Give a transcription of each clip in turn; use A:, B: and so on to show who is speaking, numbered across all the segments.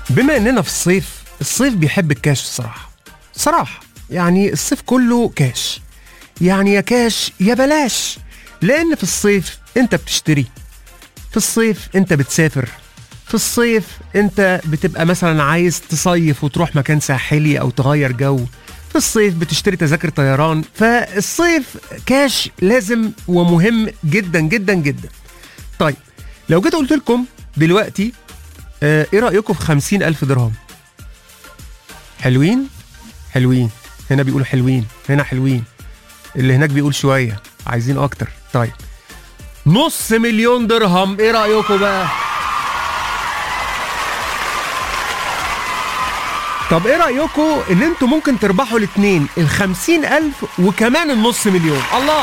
A: بما اننا في الصيف الصيف بيحب الكاش الصراحه صراحه يعني الصيف كله كاش يعني يا كاش يا بلاش لان في الصيف انت بتشتري في الصيف انت بتسافر في الصيف انت بتبقى مثلا عايز تصيف وتروح مكان ساحلي او تغير جو في الصيف بتشتري تذاكر طيران فالصيف كاش لازم ومهم جدا جدا جدا طيب لو جيت قلت لكم دلوقتي آه ايه رأيكم في خمسين ألف درهم حلوين حلوين هنا بيقولوا حلوين هنا حلوين اللي هناك بيقول شوية عايزين أكتر طيب نص مليون درهم ايه رأيكم بقى طب ايه رأيكم ان انتوا ممكن تربحوا الاتنين الخمسين ألف وكمان النص مليون الله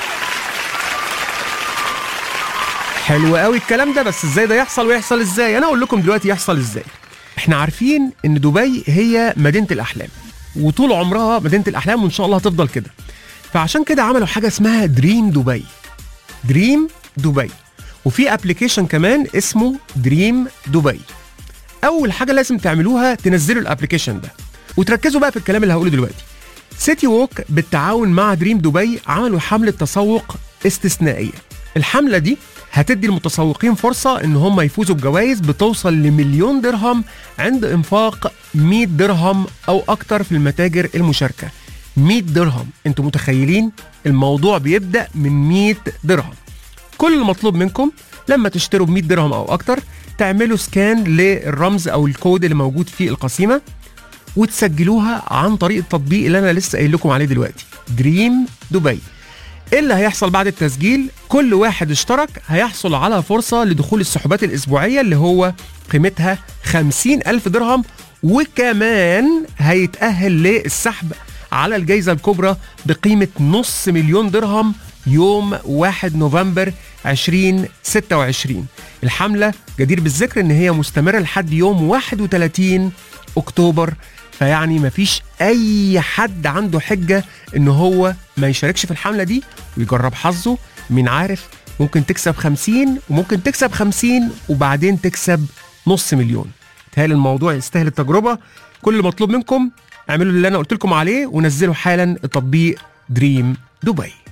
A: حلو قوي الكلام ده بس ازاي ده يحصل ويحصل ازاي انا اقول لكم دلوقتي يحصل ازاي احنا عارفين ان دبي هي مدينه الاحلام وطول عمرها مدينه الاحلام وان شاء الله هتفضل كده فعشان كده عملوا حاجه اسمها دريم دبي دريم دبي وفي ابلكيشن كمان اسمه دريم دبي اول حاجه لازم تعملوها تنزلوا الابلكيشن ده وتركزوا بقى في الكلام اللي هقوله دلوقتي سيتي ووك بالتعاون مع دريم دبي عملوا حمله تسوق استثنائيه الحمله دي هتدي المتسوقين فرصة إن هم يفوزوا بجوائز بتوصل لمليون درهم عند إنفاق 100 درهم أو أكتر في المتاجر المشاركة 100 درهم أنتوا متخيلين الموضوع بيبدأ من 100 درهم كل المطلوب منكم لما تشتروا ب 100 درهم أو أكتر تعملوا سكان للرمز أو الكود اللي موجود في القسيمة وتسجلوها عن طريق التطبيق اللي أنا لسه قايل لكم عليه دلوقتي دريم دبي ايه اللي هيحصل بعد التسجيل كل واحد اشترك هيحصل على فرصة لدخول السحوبات الأسبوعية اللي هو قيمتها 50 ألف درهم وكمان هيتأهل للسحب على الجائزة الكبرى بقيمة نص مليون درهم يوم 1 نوفمبر 2026 الحملة جدير بالذكر ان هي مستمرة لحد يوم 31 اكتوبر فيعني مفيش اي حد عنده حجه ان هو ما يشاركش في الحمله دي ويجرب حظه مين عارف ممكن تكسب 50 وممكن تكسب 50 وبعدين تكسب نص مليون تهيألي الموضوع يستاهل التجربه كل اللي مطلوب منكم اعملوا اللي انا قلت لكم عليه ونزلوا حالا تطبيق دريم دبي